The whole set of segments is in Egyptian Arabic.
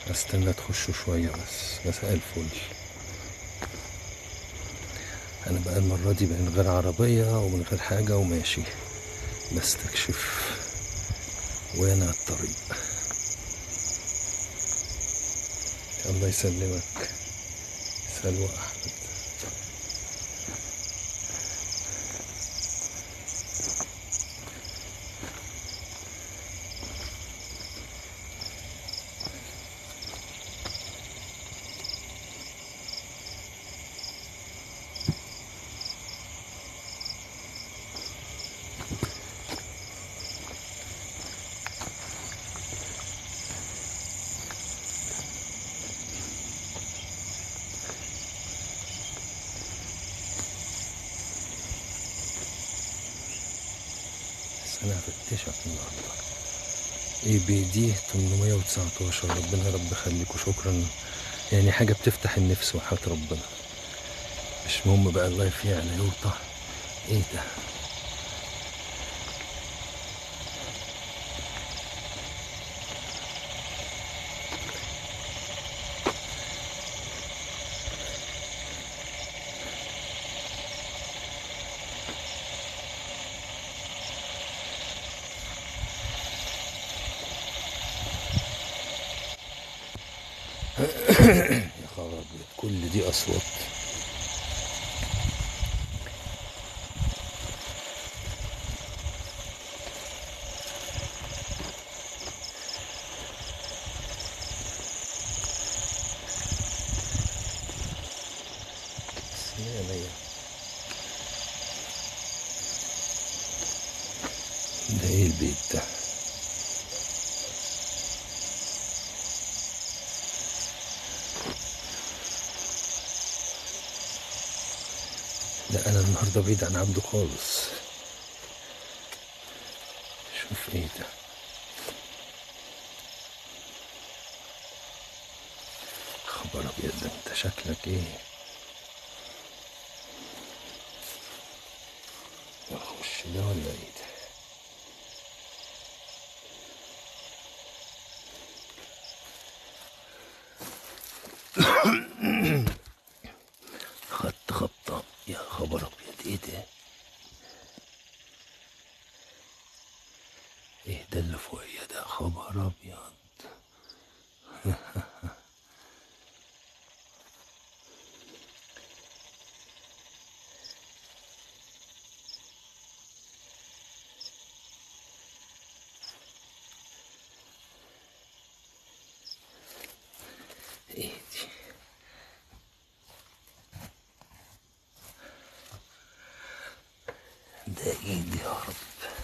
استنى تخشوا شوية بس مساء الفل انا بقى المرة دي من غير عربية ومن غير حاجة وماشي بستكشف وانا على الطريق الله يسلمك سلوى احمد بس انا هفتشك النهارده اي بي دي 819 ربنا يا رب يخليك وشكرا يعني حاجة بتفتح النفس وحياة ربنا مش مهم بقى اللايف يعني يوطى ايه ده يا خبر أبيض، كل دي اصوات بس مية مية. ده ايه البيت ده لا انا النهارده بعيد عن عبده خالص شوف ايه ده خبر ابيض ده انت شكلك ايه اخش ده ولا ايه ده خدت خبطة يا خبر أبيض إيه ده؟ إيه ده اللي فوقيا ده خبر أبيض إيه دي؟ ده ايدي يا رب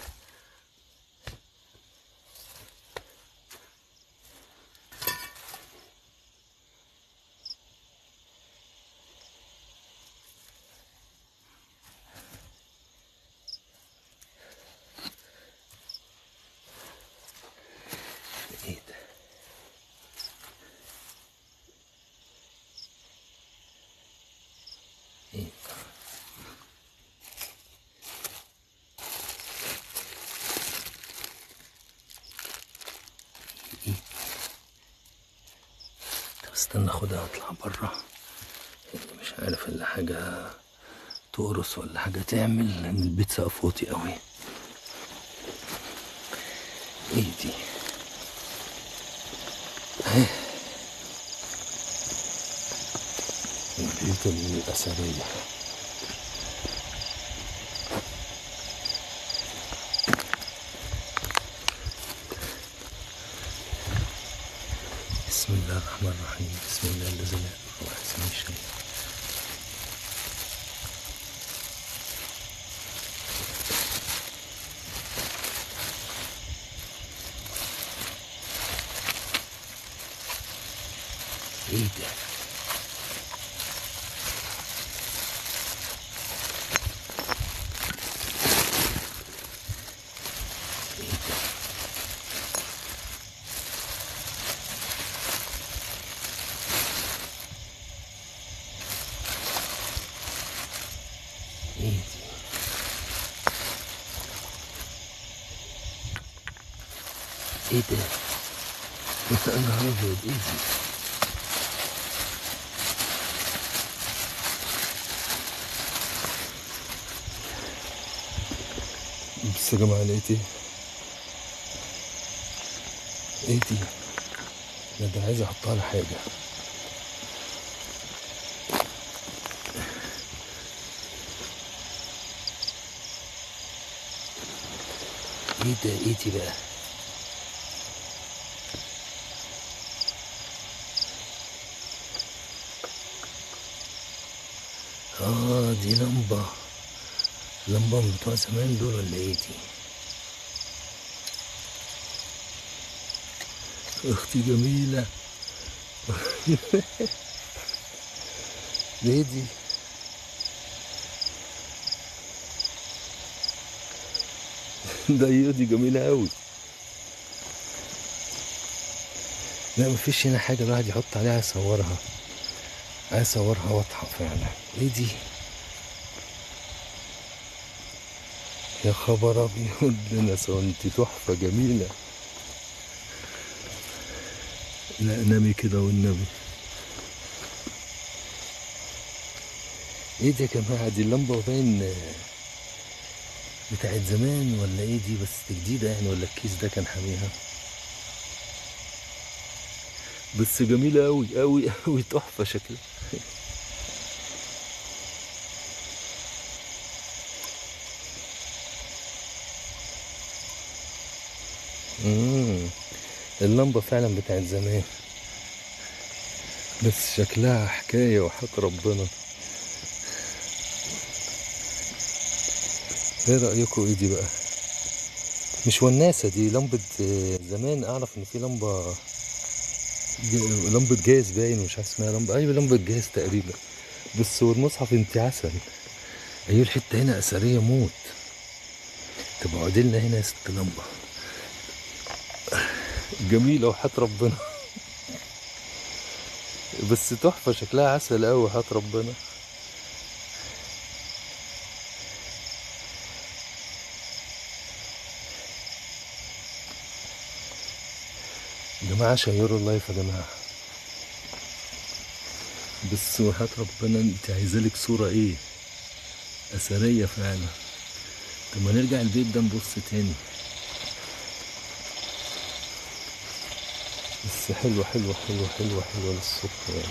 ايه ده ايه ده طب استنى اخدها واطلع برا يعني مش عارف الا حاجة تقرص ولا حاجة تعمل لأن البيت سقف واطي قوي ايه دي اهي البيوت الأثرية بسم الله الرحمن الرحيم بسم الله الذي لا يضر مع اسمه شيء ايه ده ايه ده ايه دي ايه ده يا نهار ابيض ايه دي بس يا جماعة لقيت ايه ايه دي لا ده عايز احطها على حاجة ايه ده ايه دي بقى اه دي لمبة لمبة من بتوع زمان دول ولا ايه دي اختي جميلة ايه دي ده ايه دي جميلة اوي لا مفيش هنا حاجة الواحد يحط عليها يصورها عايز اصورها واضحة فعلا ايه دي يا خبر ابيض انا انت تحفة جميلة لا نامي كده والنبي ايه ده يا جماعة دي اللمبة باين بتاعت زمان ولا ايه دي بس جديدة يعني ولا الكيس ده كان حاميها بس جميلة أوي أوي أوي تحفة شكلها مم. اللمبة فعلا بتاعت زمان بس شكلها حكاية وحق ربنا ايه رأيكم ايه دي بقى مش وناسة دي لمبة آه، زمان اعرف ان في لمبة ج- لمبة جاز باين مش عارف اسمها لمبة ايوه لمبة جاز تقريبا بس والمصحف انت عسل ايوه الحتة هنا اثرية موت طب اقعد لنا هنا يا ست لمبة جميلة وحياة ربنا بس تحفة شكلها عسل أوي وحياة ربنا يا جماعة شيروا اللايف يا جماعة بس وحياة ربنا انت عايزالك صورة ايه أثرية فعلا طب ما نرجع البيت ده نبص تاني بس حلوة حلوة حلوة حلوة حلوة للصبح يعني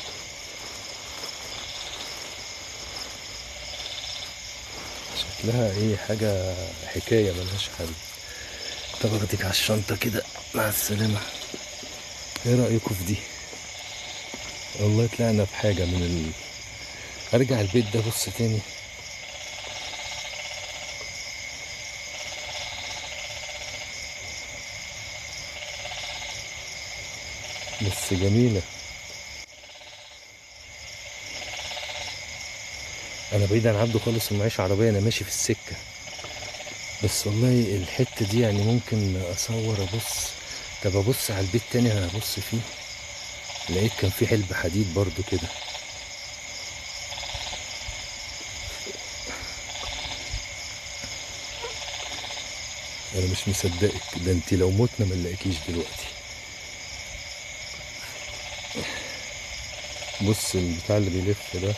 شكلها ايه حاجة حكاية ملهاش حل طب اخدك على الشنطة كده مع السلامة ايه رأيكم في دي والله طلعنا بحاجة من ال... ارجع البيت ده بص تاني بس جميلة انا بعيد عن عبده خالص ومعيش عربية انا ماشي في السكة بس والله الحتة دي يعني ممكن اصور ابص طب ابص على البيت تاني هبص فيه لقيت كان في حلب حديد برضو كده انا مش مصدقك ده انت لو متنا ما نلاقيكيش دلوقتي بص البتاع اللي بيلف ده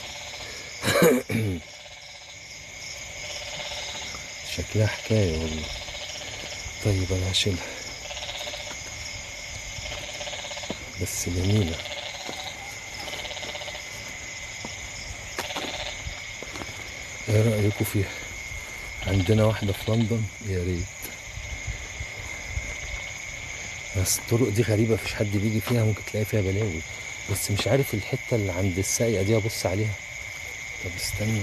شكلها حكاية والله طيب انا هشيلها بس جميلة ايه رأيكم فيها عندنا واحدة في لندن يا ريت بس الطرق دي غريبة مفيش حد بيجي فيها ممكن تلاقي فيها بلاوي بس مش عارف الحتة اللي عند الساقية دي ابص عليها طب استنى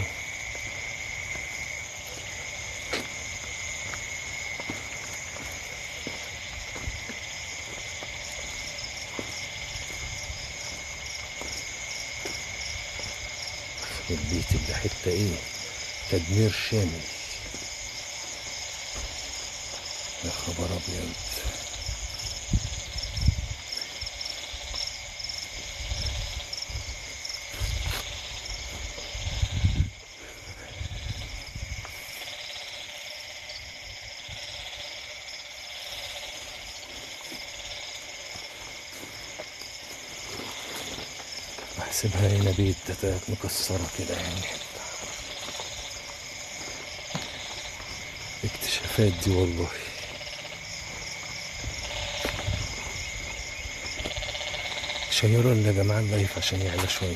البيت اللي حتة ايه تدمير شامل يا خبر ابيض احسبها هنا بيت تتات مكسرة كده يعني اكتشافات دي والله شيروا لنا يا جماعة اللايف عشان يعلى شوية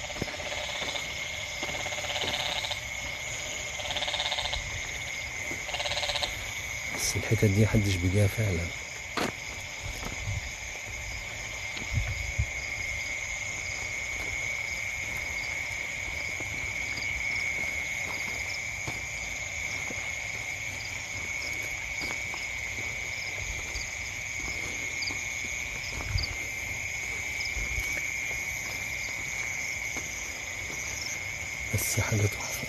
بس الحتت دي محدش بيجيها فعلا بس حاجة تحفة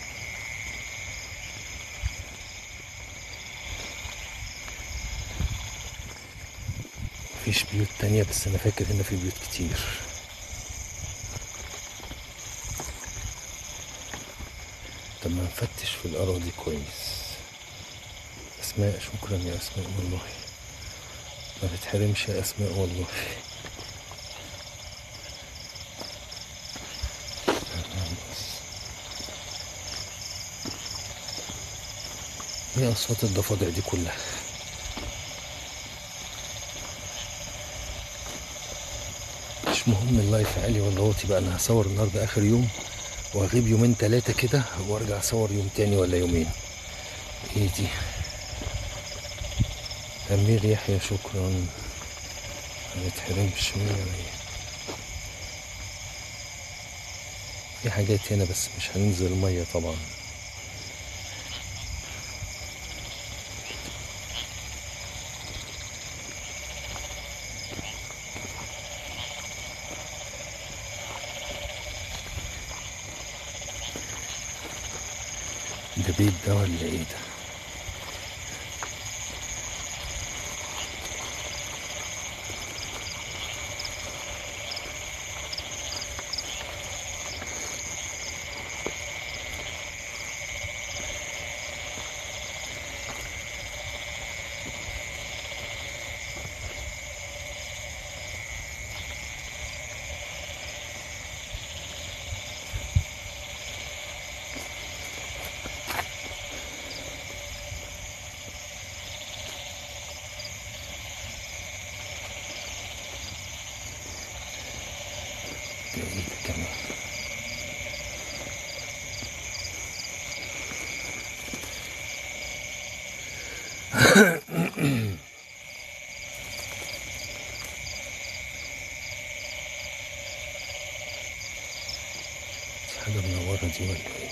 مفيش بيوت تانية بس أنا فاكر هنا في بيوت كتير طب ما نفتش في الأراضي كويس أسماء شكرا يا أسماء والله ما بتحرمش يا أسماء والله ايه اصوات الضفادع دي كلها مش مهم اللايف عالي ولا واطي بقى انا هصور النهارده اخر يوم واغيب يومين تلاتة كده وارجع اصور يوم تاني ولا يومين ايه دي امير يحيى شكرا ما تحرمش مني في حاجات هنا بس مش هننزل المية طبعا ده بيت ده ولا ايه ده ده ايه ده كمان دي حاجة منورة دي ولا ايه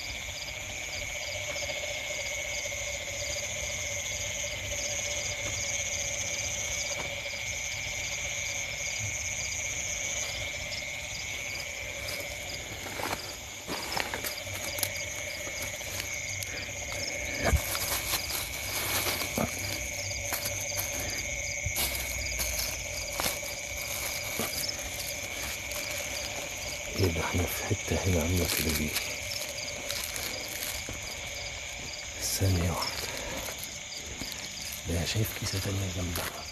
ايه ده احنا في حتة هنا عاملة كده ليه ثانية واحدة ده شايف كيسة تانية جنبها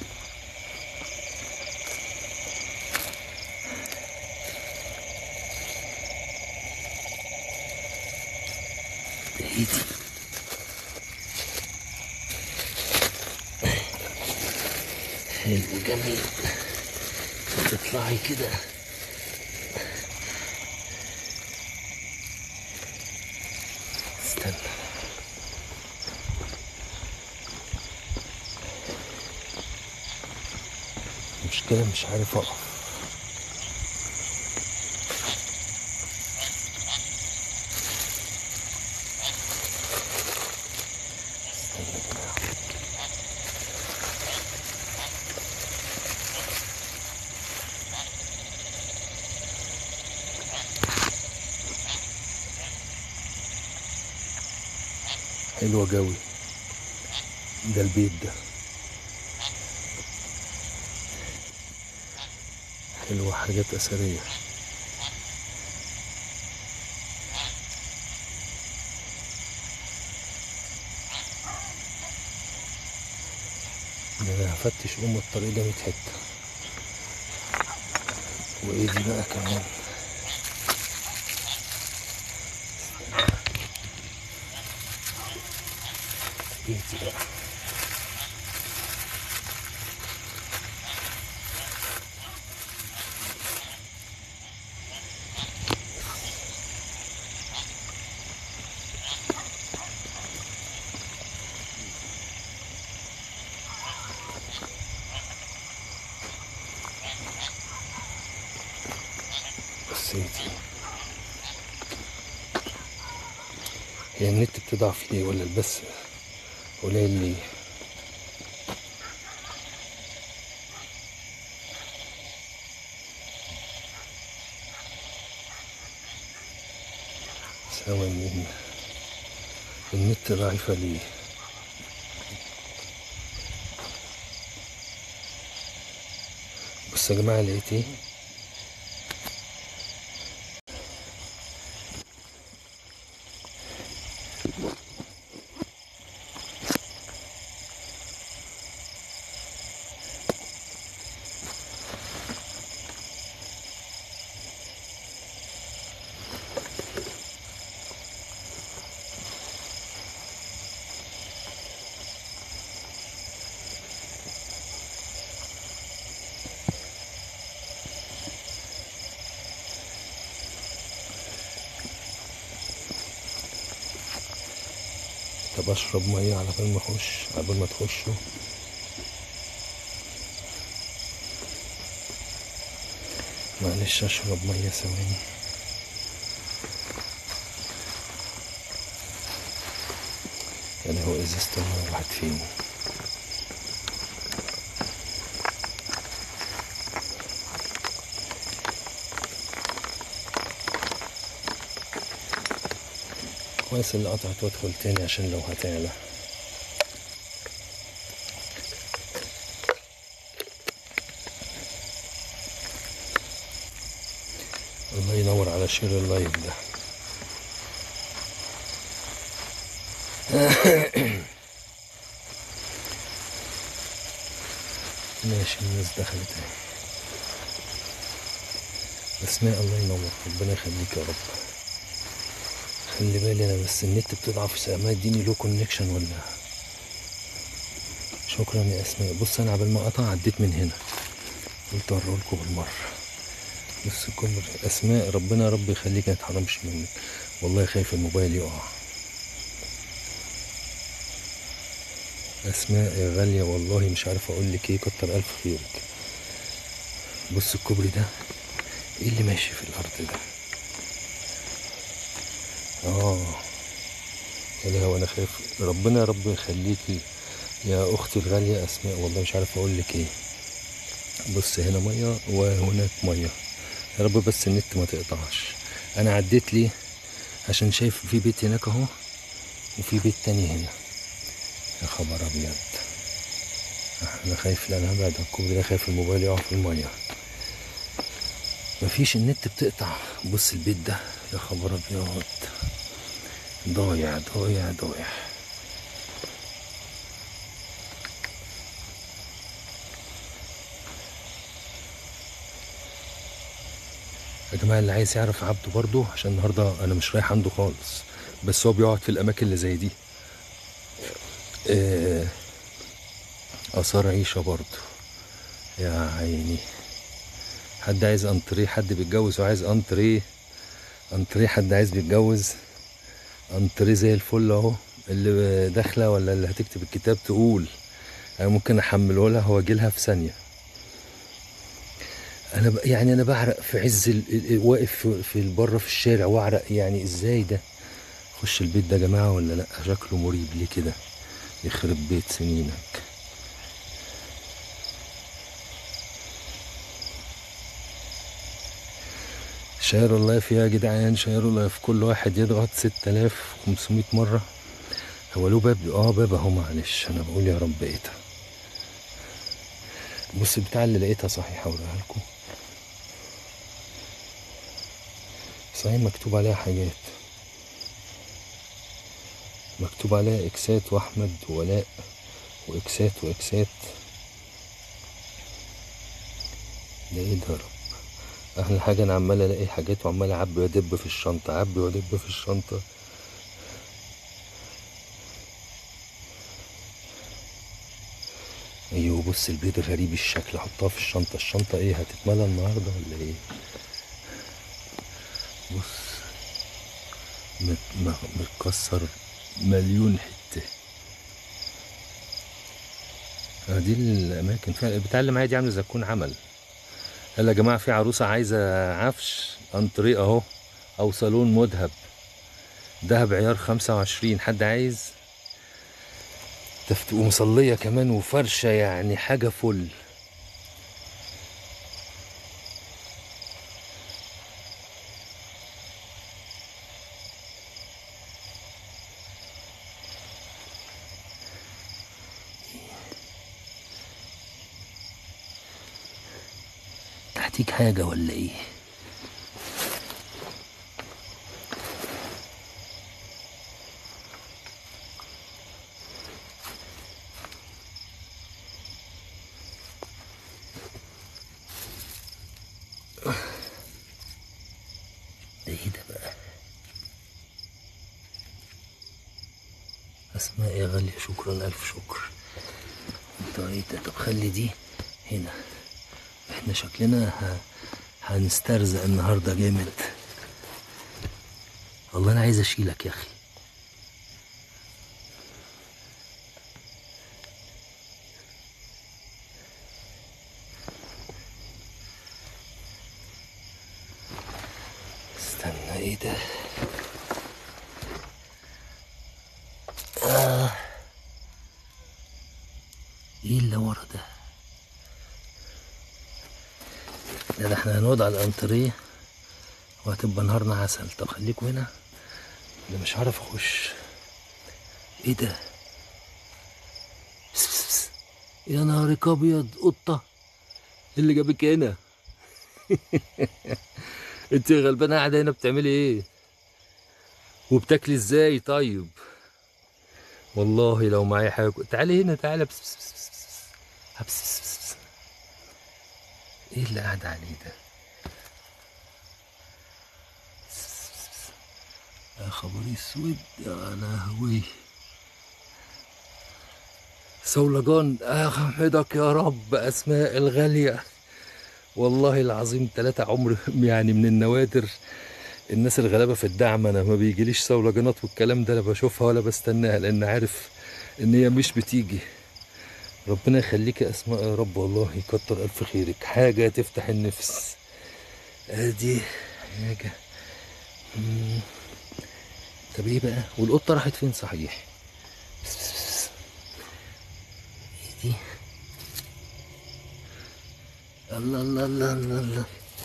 ده ايه دي حلو جميل تطلعي كده استنى المشكلة مش عارف أقف استنى يا جماعة حلوة جوي ده البيت ده حلوة حاجات أثرية ده أنا هفتش أم الطريق ده ميت حتة وايه دي بقى كمان ايه دي بقى بس ايه دي هي النت بتضعف ليه ولا البث قليل ليه سوا من النت ضعيفة ليه بص يا جماعة لقيت ايه طب اشرب ميه على بال ما اخش على بال ما تخشوا معلش اشرب ميه ثواني يعني هو ازازة الميه راحت فين كويس اللي قطعت وادخل تاني عشان لو هتعلى الله ينور على شير اللايف ده ماشي الناس دخلت اهي اسماء الله ينور ربنا يخليك يا رب خلي بالي انا بس النت بتضعف سامات اديني له كونكشن ولا شكرا يا اسماء بص انا عبال ما قطع عديت من هنا قلت اوريهولكوا بالمره بص كل اسماء ربنا يا رب يخليك ما يتحرمش منك والله خايف الموبايل يقع اسماء يا غاليه والله مش عارف اقول لك ايه كتر الف خيرك بص الكوبري ده ايه اللي ماشي في الارض ده اه يا لهوي انا خايف ربنا يا رب يخليكي يا اختي الغاليه اسماء والله مش عارف اقول لك ايه بص هنا ميه وهناك ميه يا رب بس النت ما تقطعش انا عديت ليه عشان شايف في بيت هناك اهو وفي بيت تاني هنا يا خبر ابيض انا خايف لا انا هبعد عن الكوبري ده خايف الموبايل يقع في الميه مفيش النت بتقطع بص البيت ده يا خبر ابيض ضايع ضايع ضايع يا جماعة اللي عايز يعرف عبده برضه عشان النهاردة أنا مش رايح عنده خالص بس هو بيقعد في الأماكن اللي زي دي آه، آثار عيشة برضه يا عيني حد عايز انتريه حد بيتجوز وعايز انتريه انتريه حد عايز بيتجوز انتريه زي الفل اهو اللي داخله ولا اللي هتكتب الكتاب تقول انا ممكن احمله لها واجي لها في ثانيه انا ب... يعني انا بعرق في عز ال... ال- واقف في, في بره في الشارع واعرق يعني ازاي ده خش البيت ده يا جماعه ولا لا شكله مريب ليه كده يخرب بيت سنينك شير اللايف يا جدعان شير اللايف كل واحد يضغط 6500 مرة هو له باب اه باب اهو معلش انا بقول يا رب ايه ده بص البتاع اللي لقيتها صحيح هوريها لكم صحيح مكتوب عليها حاجات مكتوب عليها اكسات واحمد وولاء واكسات واكسات ده ايه ده يا رب احلى حاجه انا عمال الاقي حاجات وعمال اعبي وادب في الشنطه اعبي وادب في الشنطه ايوه بص البيض غريب الشكل احطها في الشنطه الشنطه ايه هتتملى النهارده ولا ايه بص مت- م- متكسر مليون حته آه دي الاماكن فعلا بتاع اللي معايا دي عامله زي تكون عمل قال يا جماعه في عروسه عايزه عفش انطريق اهو او صالون مذهب دهب عيار 25 حد عايز تفت ومصليه كمان وفرشه يعني حاجه فل تحتيك حاجه ولا ايه ده ايه ده بقى اسماء يا غالية شكرا الف شكر انت ايه ده طب خلي دي هنا احنا شكلنا ه... هنسترزق النهارده جامد والله انا عايز اشيلك يا اخي استنى ايه ده آه. ايه اللي ورا ده لا ده احنا هنقعد على الانتريه وهتبقى نهارنا عسل طب خليكوا هنا انا مش عارف اخش ايه ده بس بس بس. يا نهارك ابيض قطه إيه اللي جابك هنا انت غلبانه قاعده هنا بتعملي ايه وبتاكلي ازاي طيب والله لو معايا حاجه تعالي هنا تعالى بس بس بس بس بس. بس بس بس بس. ايه اللي قاعد عليه ده بس بس بس. يا خبر اسود يا لهوي صولجان احمدك يا رب اسماء الغاليه والله العظيم ثلاثة عمر يعني من النوادر الناس الغلابة في الدعم أنا ما بيجيليش صولجانات والكلام ده لا بشوفها ولا بستناها لأن عارف إن هي مش بتيجي ربنا يخليك يا أسماء يا رب والله يكتر ألف خيرك حاجة تفتح النفس أدي حاجة مم. طب إيه بقى والقطة راحت فين صحيح بس بس بس. إيه دي الله الله الله الله الله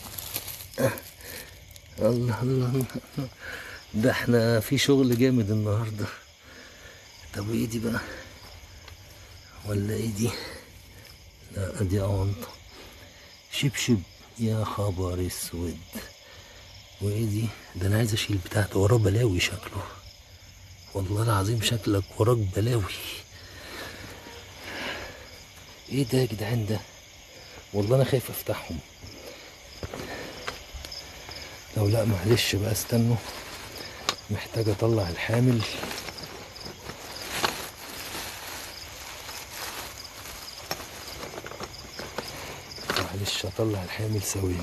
الله الله الله ده احنا في شغل جامد النهارده طب وايه دي بقى ولا ايه دي لا دي اونطه شبشب يا خبر اسود وايه دي ده انا عايز اشيل بتاعته وراه بلاوي شكله والله العظيم شكلك وراك بلاوي ايه ده يا جدعان ده والله انا خايف افتحهم لو لا معلش بقى استنوا محتاج اطلع الحامل معلش اطلع الحامل ثواني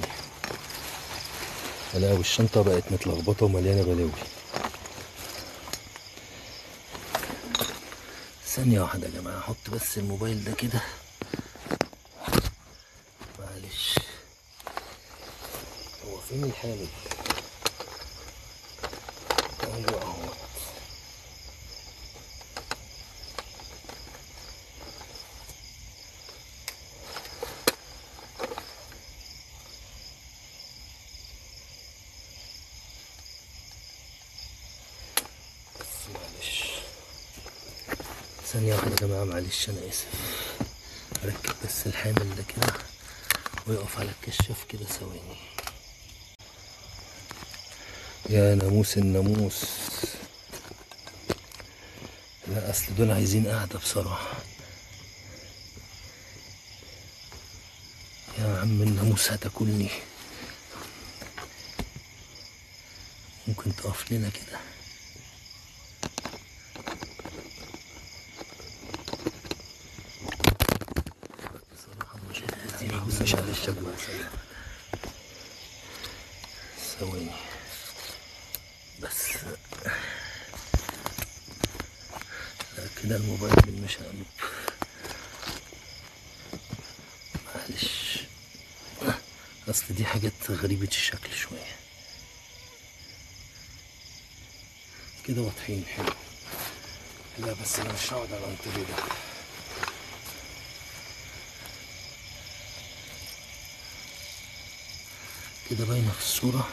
لا والشنطة بقت متلخبطة ومليانة بلاوي ثانية واحدة يا جماعة احط بس الموبايل ده كده معلش هو فين الحامل ايوه اهو بس معلش ثانية واحدة يا جماعة معلش أنا آسف أركب بس الحامل ده كده ويقف على الكشاف كده ثواني يا ناموس الناموس لا أصل دول عايزين قعدة بصراحة يا عم الناموس هتاكلني ممكن تقف لنا كده بصراحة مش هادي مش على الشبكة ثواني بس لا كده الموبايل مش هقلب معلش اصل دي حاجات غريبة الشكل شوية كده واضحين حلو لا بس انا مش هقعد على الانتري ده كده باينة في الصورة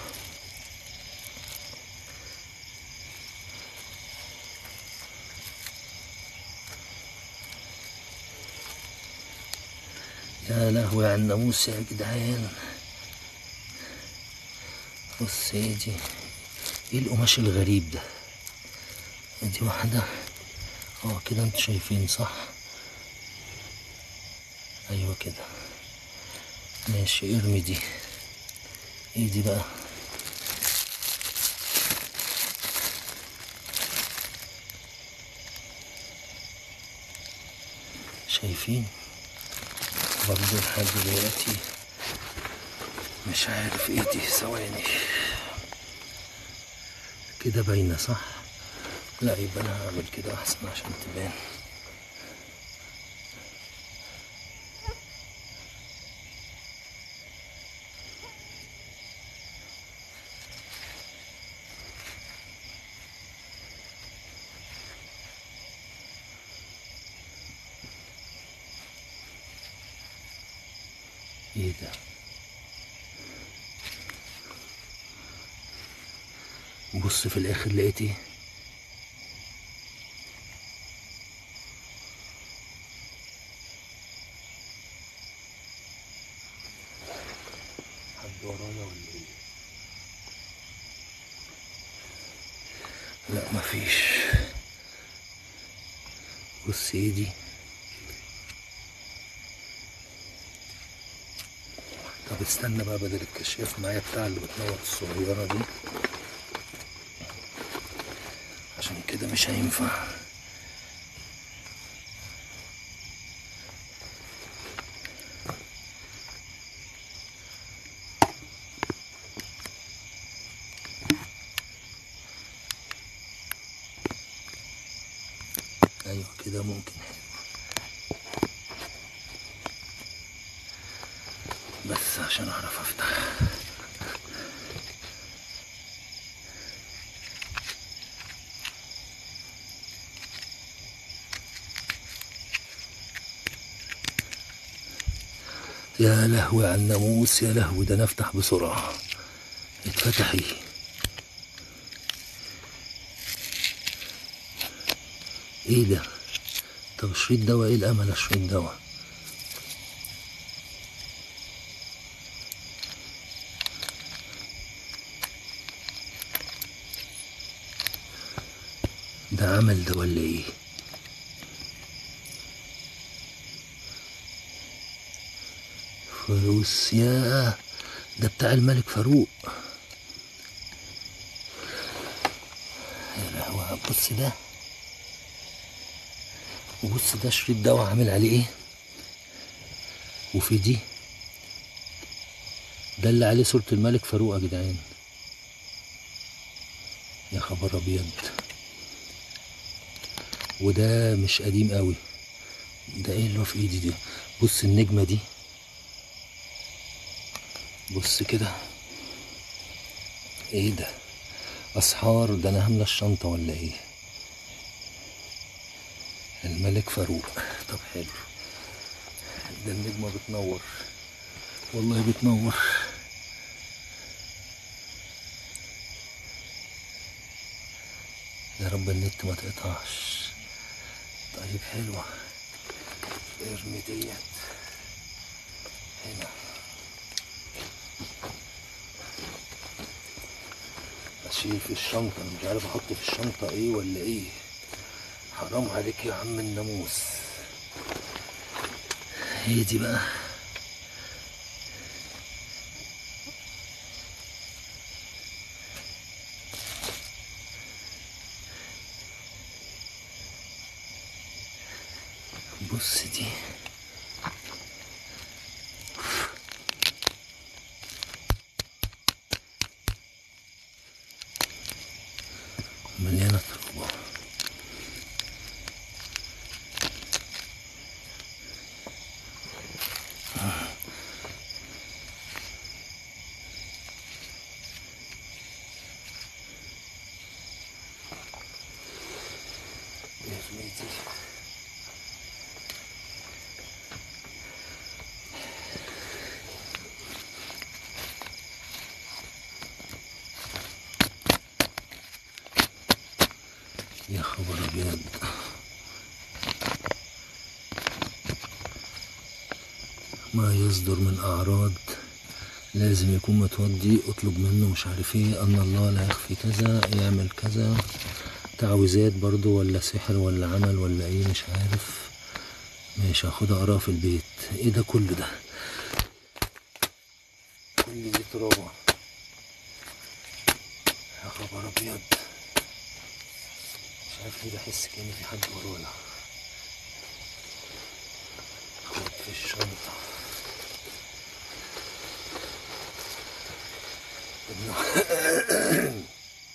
يا لهوي على الناموس يا جدعان بص ايه دي ايه القماش الغريب ده دي واحدة اه كده انتوا شايفين صح ايوه كده ماشي ارمي دي ايه دي بقى شايفين برضو لحد دلوقتي مش عارف ايه دي ثواني كده باينة صح لا يبقى انا هعمل كده احسن عشان تبان ايه ده بص في الاخر لقيت ايه حد ورايا ولا ايه لا مفيش بص ايه دي طب استنى بقى بدل الكشاف معايا بتاع اللي بتنور الصغيرة دي عشان كده مش هينفع ايوه كده ممكن حلو بس عشان اعرف افتح يا لهوي على الناموس يا لهوي ده نفتح بسرعة اتفتحي ايه ده طب شريط دواء ايه الامل شريط دواء ده عمل ده ولا ايه فلوس يا ده بتاع الملك فاروق يا لهوي بص ده وبص ده شريط دواء عامل عليه ايه وفي دي ده اللي عليه صورة الملك فاروق يا جدعان يا خبر ابيض وده مش قديم قوي ده ايه اللي هو في ايدي دي بص النجمة دي بص كده ايه ده اسحار ده انا هامله الشنطة ولا ايه الملك فاروق طب حلو ده النجمة بتنور والله بتنور يا رب النت ما تقطعش طيب حلوة ارمي ديت هنا اشيل في الشنطة انا مش عارف احط في الشنطة ايه ولا ايه حرام عليك يا عم الناموس هي دي بقى بص دي مليانة تربة يا زميلتي يا خبر ابيض ما يصدر من اعراض لازم يكون متوضي اطلب منه مش عارف ايه ان الله لا يخفي كذا يعمل كذا تعويذات برضو ولا سحر ولا عمل ولا ايه مش عارف ماشي هاخدها اقراها في البيت ايه ده كل ده كل دي ترابه يا خبر ابيض مش عارف ليه بحس كأن في حد ورايا خد في الشنطة النه-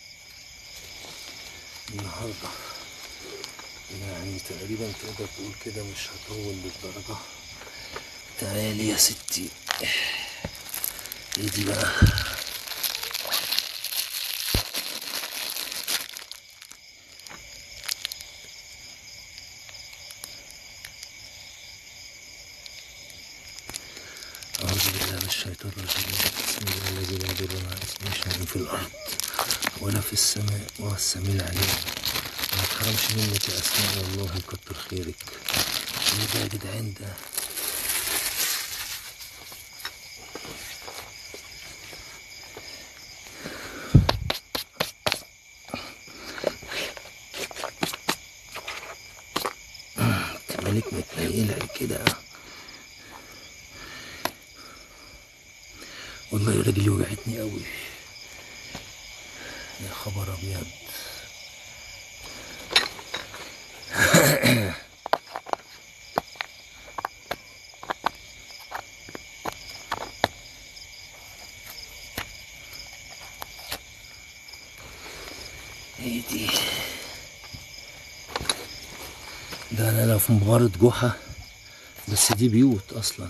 النهاردة يعني تقريبا تقدر تقول كده مش هطول للدرجة تعالي يا ستي ايه دي بقى أعوذ بالله من الشيطان الرجيم بسم الله الذي لا يضر مع اسمه شيء في الأرض ولا في السماء وهو السميع العليم ما تحرمش منك يا أسماء والله كتر خيرك ايه ده يا جدعان ده انت مالك متنيلة كده والله رجلي وجعتني قوي يا خبر ابيض ايه دي ده انا لو في مغارة جحا بس دي بيوت اصلا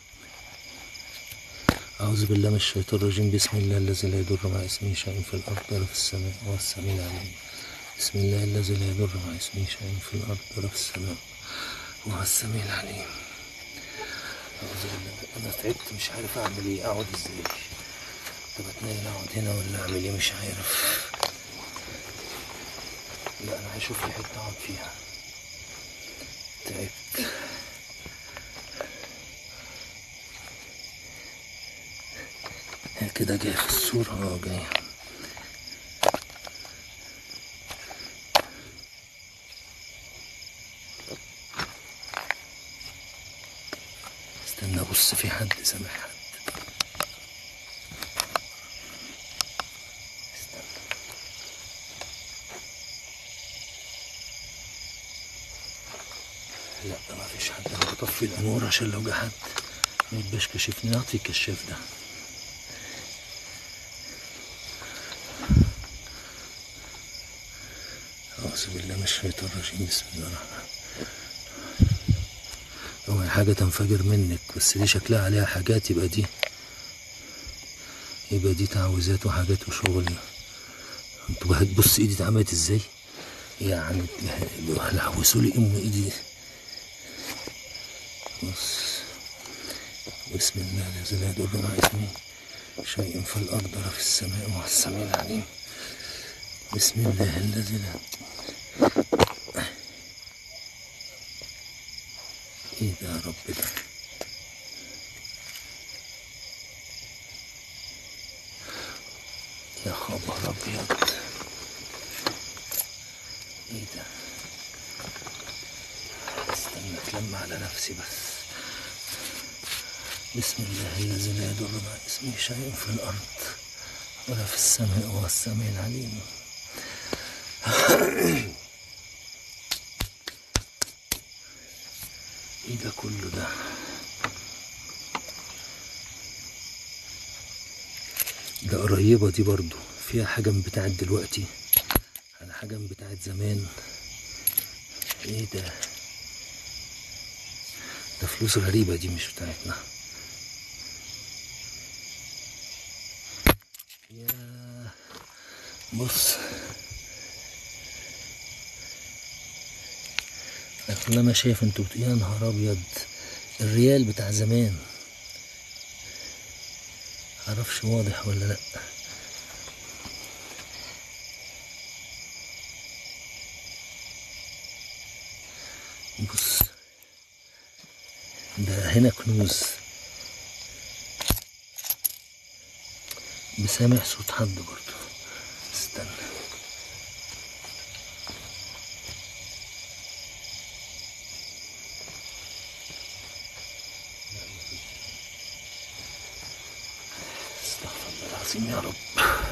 أعوذ بالله من الشيطان الرجيم بسم الله الذي لا يضر مع اسمه شيء في الأرض ولا في السماء وهو السميع العليم بسم الله الذي لا يضر مع اسمه شيء في الأرض ولا في السماء وهو السميع العليم أعوذ بالله أنا تعبت مش عارف أعمل إيه أقعد إزاي طب أتنين أقعد هنا ولا أعمل إيه مش عارف لا أنا هشوف لي حتة أقعد فيها تعبت هي كده جاية في الصورة اه جاية استنى ابص في حد سامع حد استنى لا ما فيش حد انا بطفي الانوار عشان لو جه حد ما يبقاش كشفني نعطي الكشاف ده أعوذ بالله من الشيطان الرجيم بسم الله الرحمن الرحيم هو حاجة تنفجر منك بس دي شكلها عليها حاجات يبقى دي يبقى دي تعويذات وحاجات وشغل انتوا بقى بص ايدي اتعملت ازاي يعني لحوسوا لي ام ايدي بص بسم الله الذي لا يضر مع اسمه شيء في الارض ولا في السماء وهو السميع العليم بسم الله الذي لا ايه ده يا رب ده يا خبر ابيض ايه ده استنى اتلم على نفسي بس بسم الله الذي لا يضر مع اسمه شيء في الارض ولا في السماء وهو السميع العليم ايه ده كله ده ده قريبة دي برضو فيها حاجة من بتاعت دلوقتي على حاجة من بتاعت زمان ايه ده ده فلوس غريبة دي مش بتاعتنا يا بص انا ما شايف انتوا بت- يا نهار ابيض الريال بتاع زمان معرفش واضح ولا لا بص ده هنا كنوز بسامع صوت حد برضه استنى استغفر الله العظيم يا رب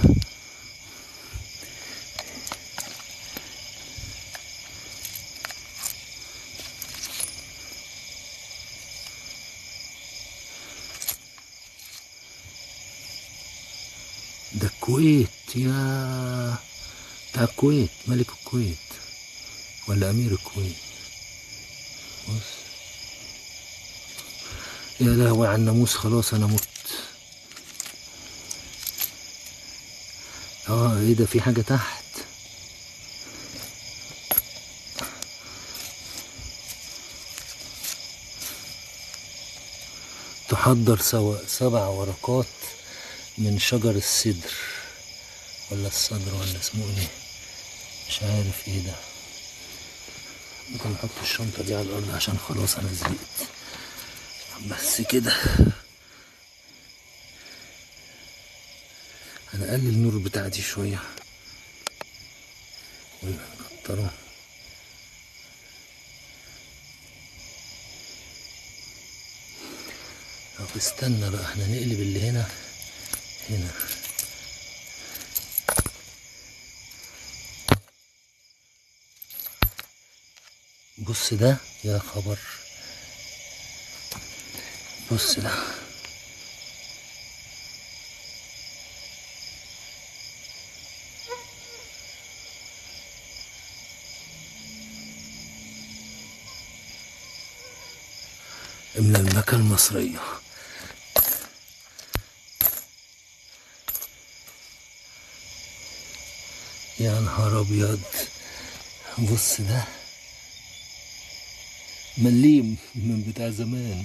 ده الكويت يا بتاع الكويت ملك الكويت ولا امير الكويت بص يا لهوي على الناموس خلاص انا مت اه ايه ده في حاجة تحت تحضر سوا سبع ورقات من شجر السدر ولا الصدر ولا اسمه ايه مش عارف ايه ده ممكن نحط الشنطة دي على الأرض عشان خلاص أنا زهقت بس كده هنقلل النور بتاعتي شوية ولا نكتره طب استنى بقى احنا نقلب اللي هنا هنا بص ده يا خبر بص ده من المكة المصرية يا نهار ابيض بص ده مليم من بتاع زمان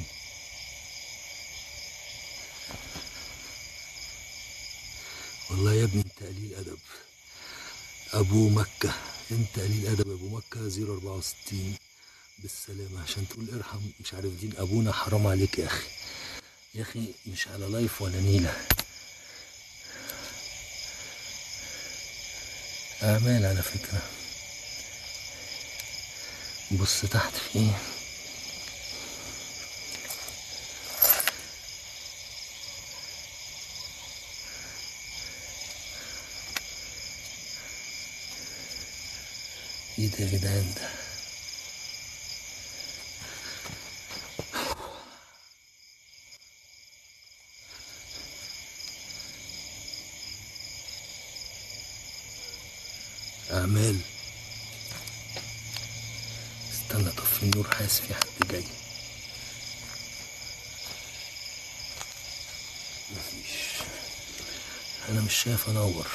والله يا ابني انت قليل ادب ابو مكة انت قليل ادب ابو مكة 064 بالسلامة عشان تقول ارحم مش عارف دين ابونا حرام عليك يا اخي يا اخي مش على لايف ولا نيلة اعمال على فكرة بص تحت في ايه ايه ده يا جدعان ده أعمال استنى طفي النور حاسس في حد جاي مفيش أنا مش شايف أنور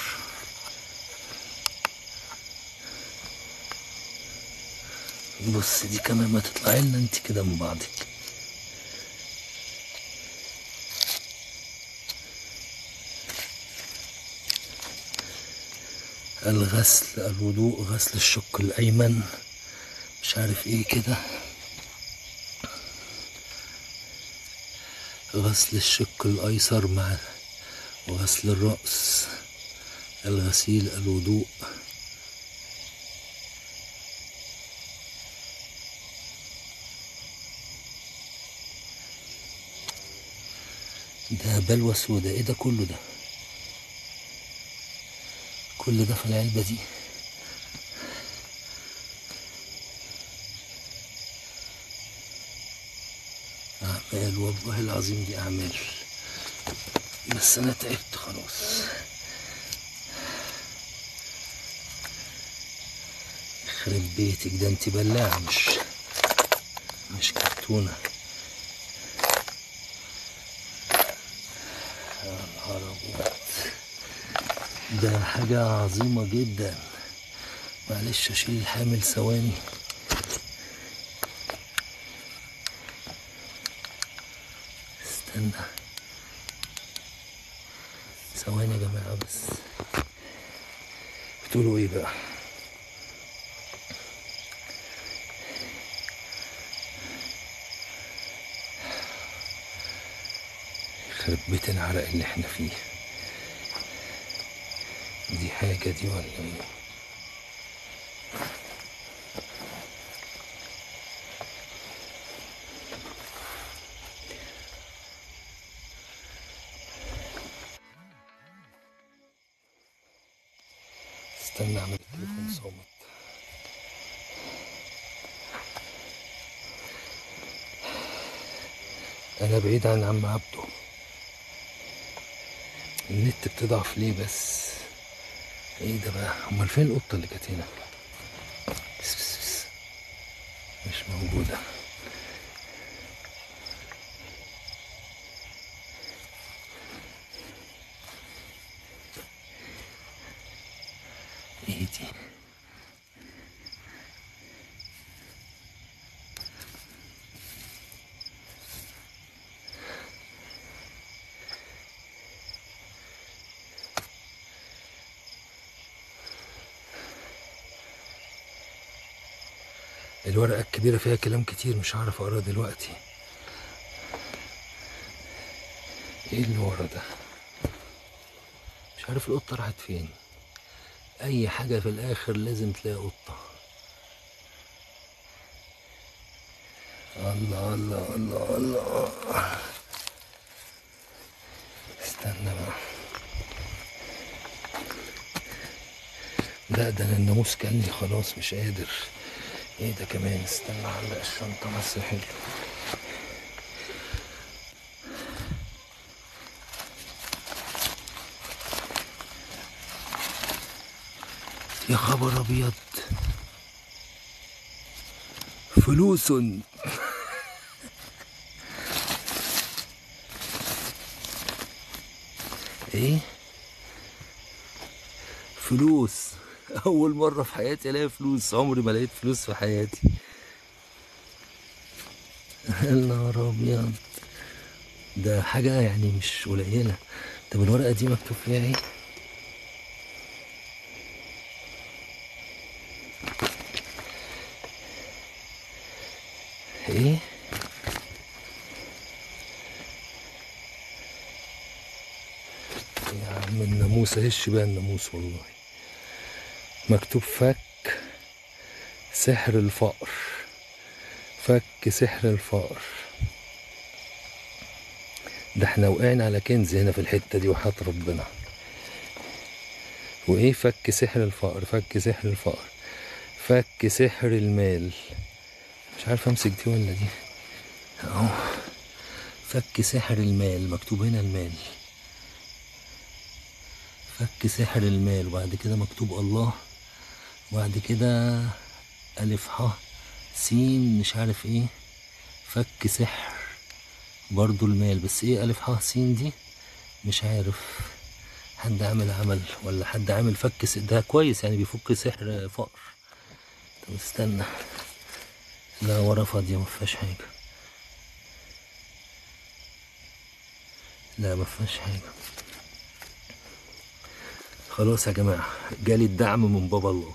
بص دي كمان ما تطلعي لنا انت كده من بعضك الغسل الوضوء غسل الشق الأيمن مش عارف ايه كده غسل الشق الأيسر مع وغسل الرأس الغسيل الوضوء ده بلوى سودا ايه ده كله ده كل ده في العلبة دي أعمال والله العظيم دي أعمال بس أنا تعبت خلاص يخرب بيتك ده انت بلاعة مش مش كرتونة يا نهار أبيض ده حاجة عظيمة جدا معلش أشيل الحامل ثواني استنى ثواني يا جماعة بس بتقولوا ايه بقى يخرب بيت العرق اللي احنا فيه دي حاجة دي ولا ايه استنى اعمل التليفون صامت انا بعيد عن عم عبده النت بتضعف ليه بس ايه ده بقى امال فين القطه اللي كانت هنا بس بس بس مش موجوده ايه دي الورقة الكبيرة فيها كلام كتير مش هعرف اقراه دلوقتي ايه اللي ورا ده مش عارف القطة راحت فين اي حاجة في الاخر لازم تلاقي قطة الله الله الله الله استنى بقى لا ده انا الناموس كلني خلاص مش قادر ايه ده كمان استنى علق الشنطة بس حلو يا خبر ابيض فلوس ايه فلوس اول مره في حياتي الاقي فلوس عمري ما لقيت فلوس في حياتي يا نهار ابيض ده حاجه يعني مش قليله طب الورقه دي مكتوب فيها ايه ايه يا عم الناموس هش بقى الناموس والله مكتوب فك سحر الفقر فك سحر الفقر ده احنا وقعنا على كنز هنا في الحتة دي وحياة ربنا وايه فك سحر الفقر فك سحر الفقر فك سحر المال مش عارف امسك دي ولا دي اهو فك سحر المال مكتوب هنا المال فك سحر المال وبعد كده مكتوب الله وبعد كده ألف ح سين مش عارف ايه فك سحر برضو المال بس ايه ألف ح سين دي مش عارف حد عامل عمل ولا حد عامل فك س... ده كويس يعني بيفك سحر فقر طب استنى لا ورا فاضية مفيهاش حاجة لا مفيهاش حاجة خلاص يا جماعة جالي الدعم من بابا الله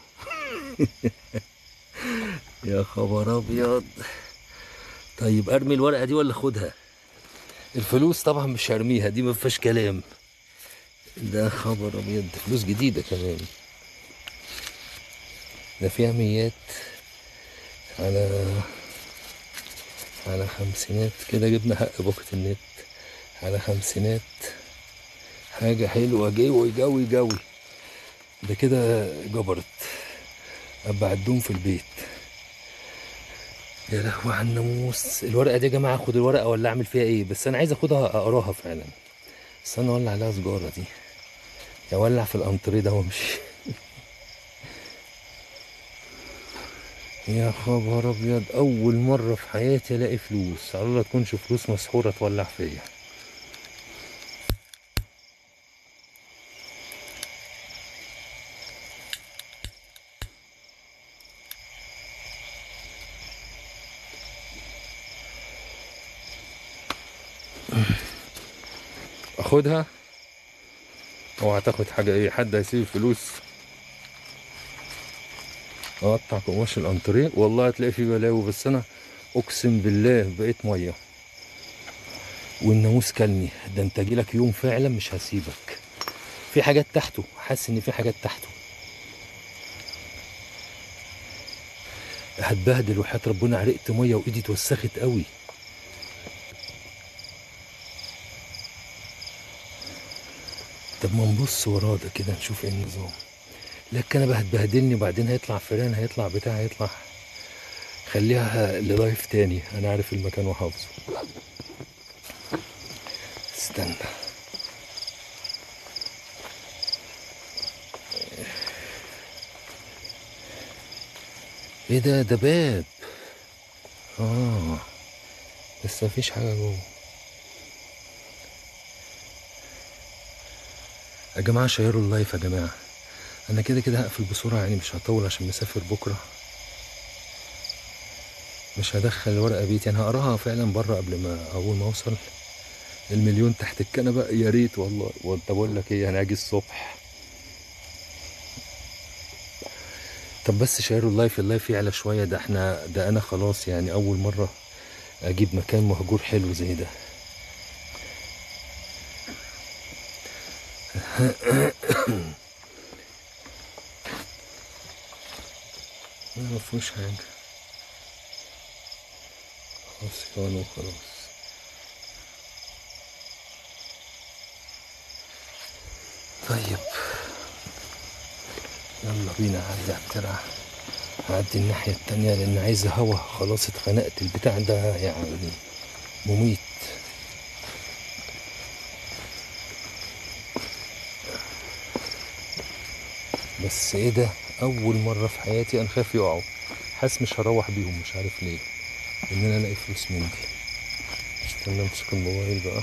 يا خبر ابيض طيب ارمي الورقة دي ولا اخدها الفلوس طبعا مش هرميها دي مفيهاش كلام ده خبر ابيض فلوس جديدة كمان ده فيها ميات على على خمسينات كده جبنا حق باقة النت على خمسينات حاجة حلوة جوي جوي جوي ده كده جبرت أبقى عدهم في البيت يا لهوي على الناموس الورقه دي يا جماعه اخد الورقه ولا اعمل فيها ايه بس انا عايز اخدها اقراها فعلا استنى اولع عليها سجاره دي يا ولع في الانتريه ده وامشي يا خبر ابيض اول مره في حياتي الاقي فلوس على الله تكونش فلوس مسحوره تولع فيا اخدها اوعى تاخد حاجه ايه حد هيسيب الفلوس اقطع قماش الانتريه والله هتلاقي فيه بلاوي بس انا اقسم بالله بقيت ميه والناموس كلني ده انت جيلك يوم فعلا مش هسيبك في حاجات تحته حاسس ان في حاجات تحته هتبهدل وحياة ربنا عرقت ميه وايدي اتوسخت قوي طب ما نبص وراه ده كده نشوف ايه النظام لكن انا هتبهدلني وبعدين هيطلع فيران هيطلع بتاع هيطلع خليها للايف تاني انا عارف المكان وحافظه استنى ايه ده ده باب اه بس مفيش حاجه جوه يا جماعه شيروا اللايف يا جماعه انا كده كده هقفل بسرعه يعني مش هطول عشان مسافر بكره مش هدخل الورقه بيتي انا هقراها فعلا بره قبل ما اول ما اوصل المليون تحت الكنبه يا ريت والله وانت بقول لك ايه انا اجي الصبح طب بس شيروا اللايف اللايف يعلى شويه ده احنا ده انا خلاص يعني اول مره اجيب مكان مهجور حلو زي ده ما فيهوش حاجة عصيان وخلاص طيب يلا بينا عدي على الترعة هعدي الناحية التانية لأن عايز هوا خلاص اتخنقت البتاع ده يعني مميت بس ايه ده اول مره في حياتي انا خايف يقعوا حاسس مش هروح بيهم مش عارف ليه ان انا الاقي فلوس من دي استنى امسك الموبايل بقى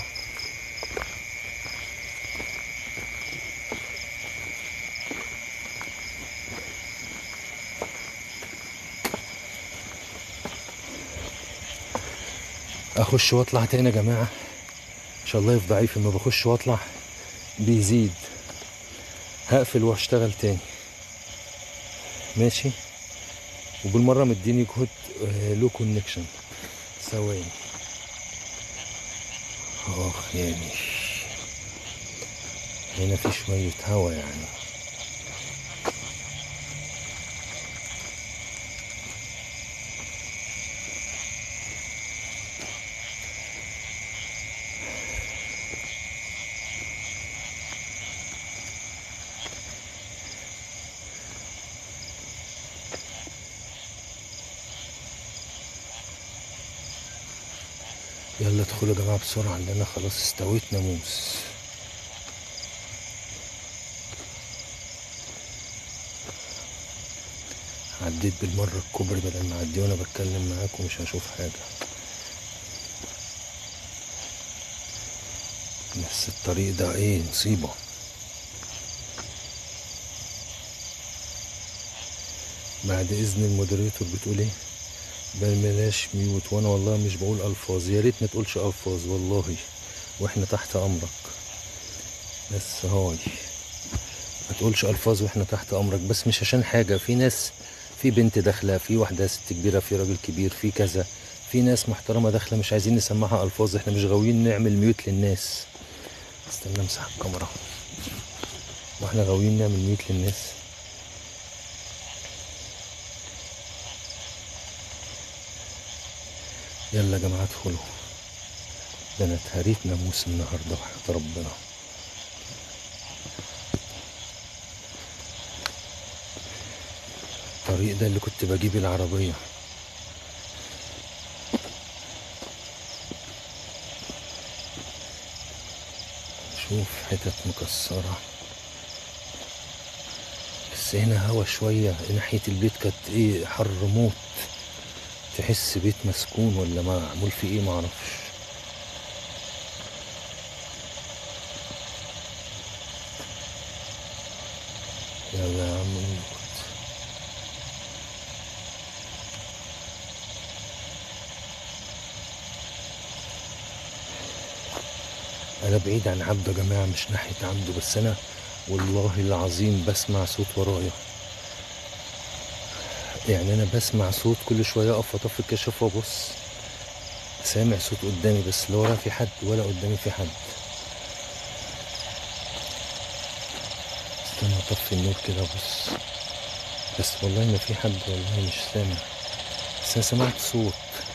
اخش واطلع تاني يا جماعه ان شاء الله يفضل ضعيف لما بخش واطلع بيزيد هقفل واشتغل تاني ماشي وبالمرة مديني كود لو كونكشن ثواني اخ يعني هنا في شوية هوا يعني يلا ادخلوا يا جماعة بسرعة لأن أنا خلاص استويت ناموس عديت بالمرة الكوبري بدل ما أعدي وأنا بتكلم معاكم مش هشوف حاجة بس الطريق ده إيه مصيبة بعد إذن المودريتور بتقول إيه بلاش ميوت وانا والله مش بقول الفاظ يا ريت ما تقولش الفاظ والله واحنا تحت امرك بس هاي ما تقولش الفاظ واحنا تحت امرك بس مش عشان حاجه في ناس في بنت داخله في واحده ست كبيره في راجل كبير في كذا في ناس محترمه داخله مش عايزين نسمعها الفاظ احنا مش غاويين نعمل ميوت للناس استنى امسح الكاميرا واحنا غاويين نعمل ميوت للناس يلا يا جماعة ادخلوا ده انا اتهريت ناموس النهاردة وحياة ربنا الطريق ده اللي كنت بجيب العربية شوف حتت مكسرة بس هنا هوا شوية ناحية البيت كانت ايه حر موت تحس بيت مسكون ولا معمول فيه ايه معرفش يلا يا عم نموت انا بعيد عن عبده يا جماعه مش ناحيه عبده بس انا والله العظيم بسمع صوت ورايا يعني انا بسمع صوت كل شويه اقف اطفي الكشاف وابص سامع صوت قدامي بس لا ورا في حد ولا قدامي في حد استنى اطفي النور كده ابص بس والله ما في حد والله مش سامع بس انا سمعت صوت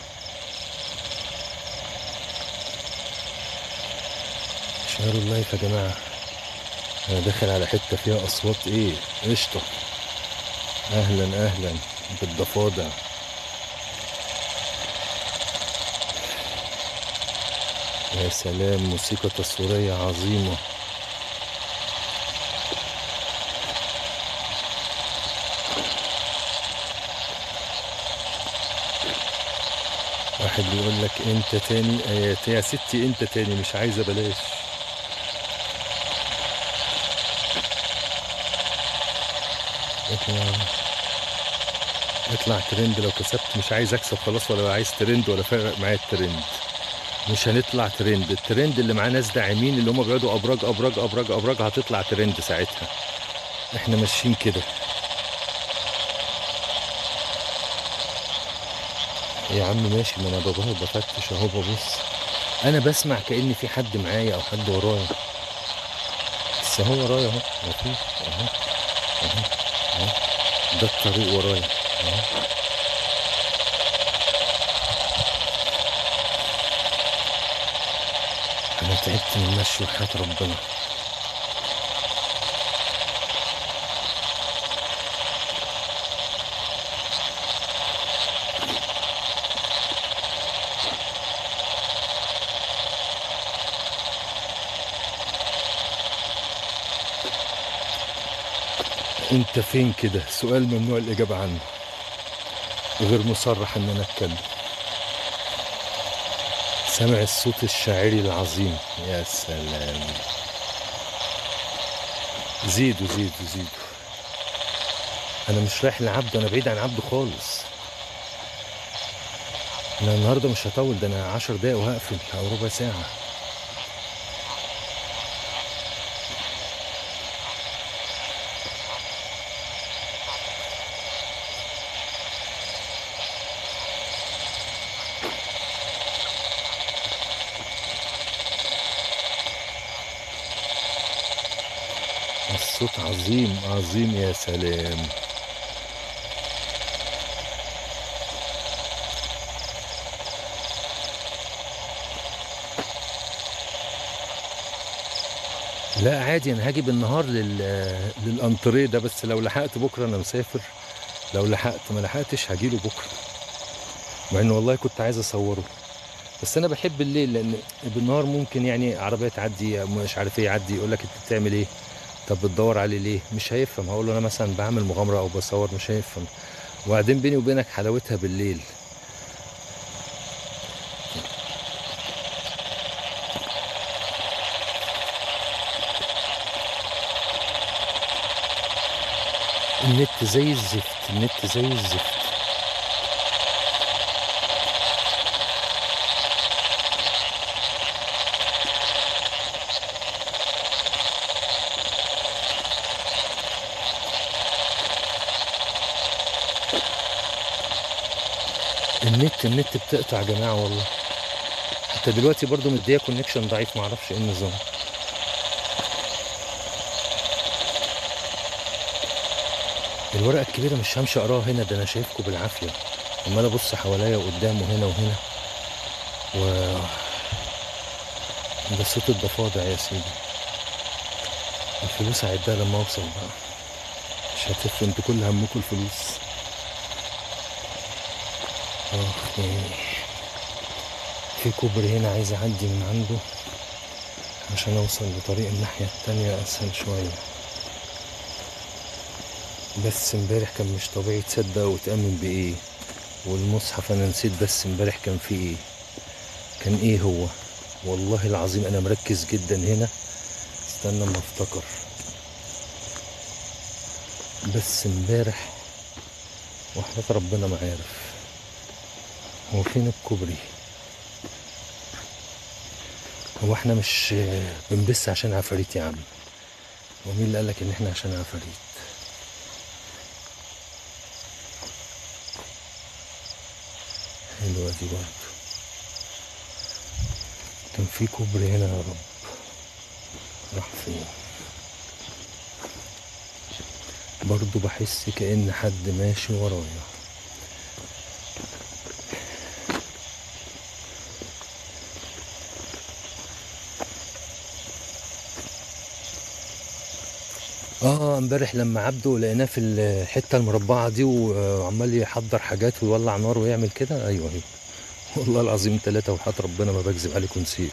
شهر اللايف يا جماعه انا داخل على حته فيها اصوات ايه قشطه اهلا اهلا بالضفادع يا سلام موسيقى تصويريه عظيمه واحد بيقول لك انت تاني ايات يا ستي انت تاني مش عايزه بلاش اطلع اطلع ترند لو كسبت مش عايز اكسب خلاص ولا عايز ترند ولا فارق معايا الترند مش هنطلع ترند الترند اللي معاه ناس داعمين اللي هم بيقعدوا ابراج ابراج ابراج ابراج هتطلع ترند ساعتها احنا ماشيين كده يا عم ماشي ما انا بظهر بفتش اهو ببص انا بسمع كأن في حد معايا او حد ورايا بس هو ورايا اهو مفيش اهو اهو اهو ده الطريق ورايا اهو انا تعبت من المشي وحياة ربنا انت فين كده سؤال ممنوع الاجابه عنه غير مصرح ان انا اتكلم سامع الصوت الشاعري العظيم يا سلام زيدوا زيدوا زيدوا انا مش رايح لعبده انا بعيد عن عبده خالص انا النهارده مش هطول ده انا عشر دقايق وهقفل او ربع ساعه الصوت عظيم عظيم يا سلام لا عادي انا هاجي بالنهار لل للانتريه ده بس لو لحقت بكره انا مسافر لو لحقت ما لحقتش هجيله بكره مع انه والله كنت عايز اصوره بس انا بحب الليل لان بالنهار ممكن يعني عربيه تعدي مش عارف ايه يعدي يقول لك انت بتعمل ايه طب بتدور عليه ليه مش هيفهم هقول له انا مثلا بعمل مغامره او بصور مش هيفهم وبعدين بيني وبينك حلاوتها بالليل النت زي الزفت النت زي الزفت النت النت بتقطع يا جماعه والله حتى دلوقتي برضو مديه كونكشن ضعيف معرفش ايه النظام الورقه الكبيره مش همشي اقراها هنا ده انا شايفكم بالعافيه عمال ابص حواليا وقدام وهنا وهنا و ده صوت الضفادع يا سيدي الفلوس هعدها لما اوصل بقى مش هتفرق انتوا كل همكم الفلوس اخ يعني في كوبري هنا عايز اعدي من عنده عشان اوصل لطريق الناحية التانية اسهل شوية بس امبارح كان مش طبيعي تصدق وتأمن بايه والمصحف انا نسيت بس امبارح كان فيه ايه كان ايه هو والله العظيم انا مركز جدا هنا استنى ما افتكر بس امبارح وحياة ربنا ما عارف هو فين الكوبري هو احنا مش بنبس عشان عفاريت يا عم هو مين اللي قالك ان احنا عشان عفاريت حلوة دي برضه كان في كوبري هنا يا رب راح فين برضه بحس كأن حد ماشي ورايا اه امبارح لما عبده لقيناه في الحته المربعه دي وعمال يحضر حاجات ويولع نار ويعمل كده ايوه ايوه والله العظيم ثلاثة وحياة ربنا ما بكذب عليكم نسيت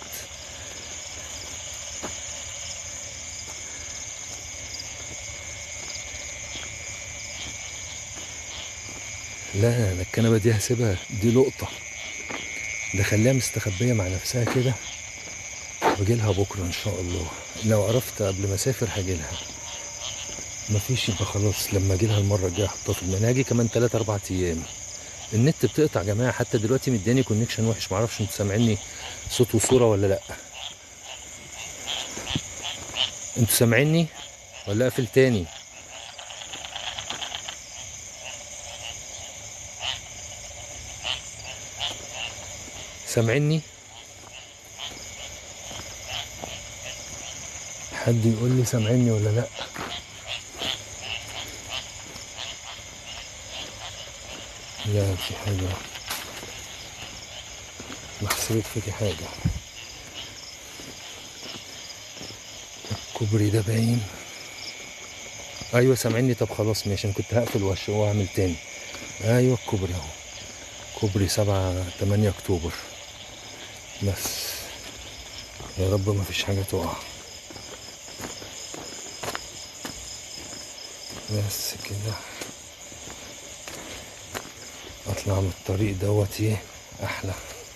لا انا الكنبه دي هسيبها دي لقطه ده خليها مستخبيه مع نفسها كده واجي لها بكره ان شاء الله لو عرفت قبل ما اسافر هاجي لها مفيش يبقى خلاص لما اجي لها المره الجايه احطها في المنهاجي كمان 3 4 ايام النت بتقطع يا جماعه حتى دلوقتي مداني كونكشن وحش معرفش انتوا سامعيني صوت وصوره ولا لا انتوا سامعيني ولا اقفل تاني سامعيني حد يقول لي سامعيني ولا لا لا في حاجة محسوب فيكي حاجة الكوبري ده باين ايوه سامعيني طب خلاص ماشي انا كنت هقفل وش واعمل تاني ايوه الكوبري اهو كوبري سبعة تمانية اكتوبر بس يا رب ما فيش حاجة تقع بس كده اطلع من الطريق دوت ايه احلى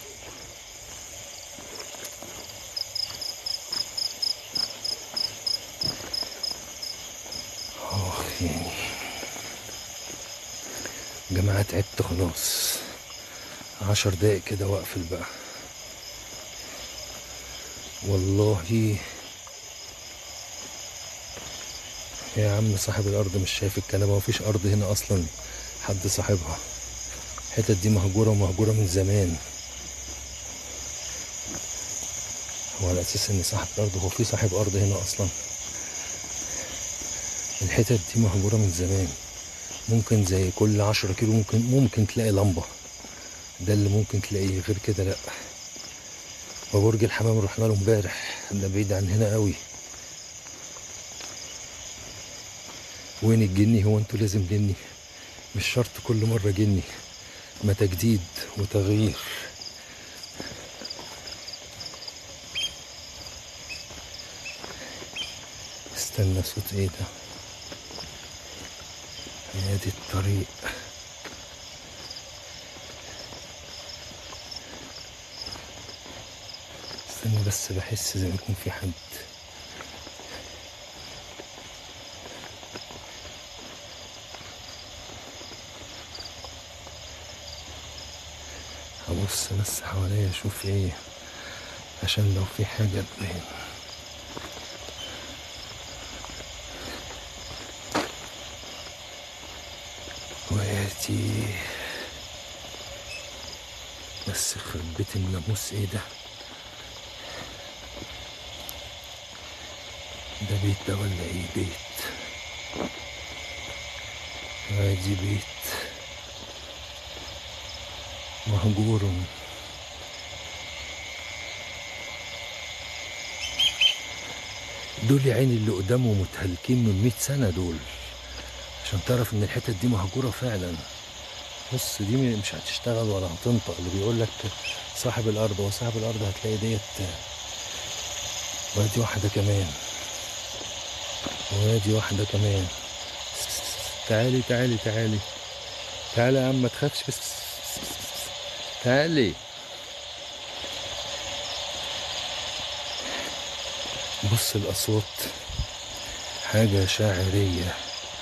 اخ يعني جماعة تعبت خلاص عشر دقايق كده واقفل بقى والله يا عم صاحب الارض مش شايف الكنبه مفيش ارض هنا اصلا حد صاحبها الحتت دي مهجوره ومهجوره من زمان هو على اساس ان صاحب الارض هو في صاحب ارض هنا اصلا الحتت دي مهجوره من زمان ممكن زي كل عشرة كيلو ممكن ممكن تلاقي لمبه ده اللي ممكن تلاقيه غير كده لا وبرج الحمام رحنا له امبارح ده بعيد عن هنا قوي وين الجني هو انتوا لازم جني مش شرط كل مرة جني ما تجديد وتغيير استنى صوت ايه ده هي دي الطريق استنى بس بحس زي ما يكون في حد هبص بس حواليا اشوف ايه عشان لو في حاجة تبين وادي بس يخرب بيت الناموس ايه ده ده بيت ده ولا ايه بيت ادي بيت مهجور دول يا عيني اللي قدامه متهلكين من مئة سنة دول عشان تعرف ان الحتت دي مهجورة فعلا بص دي مش هتشتغل ولا هتنطق اللي بيقول لك صاحب الارض هو صاحب الارض هتلاقي ديت وادي واحدة كمان وادي واحدة كمان تعالي تعالي تعالي تعالي يا عم ما تخافش بس تعالي بص الأصوات حاجة شاعرية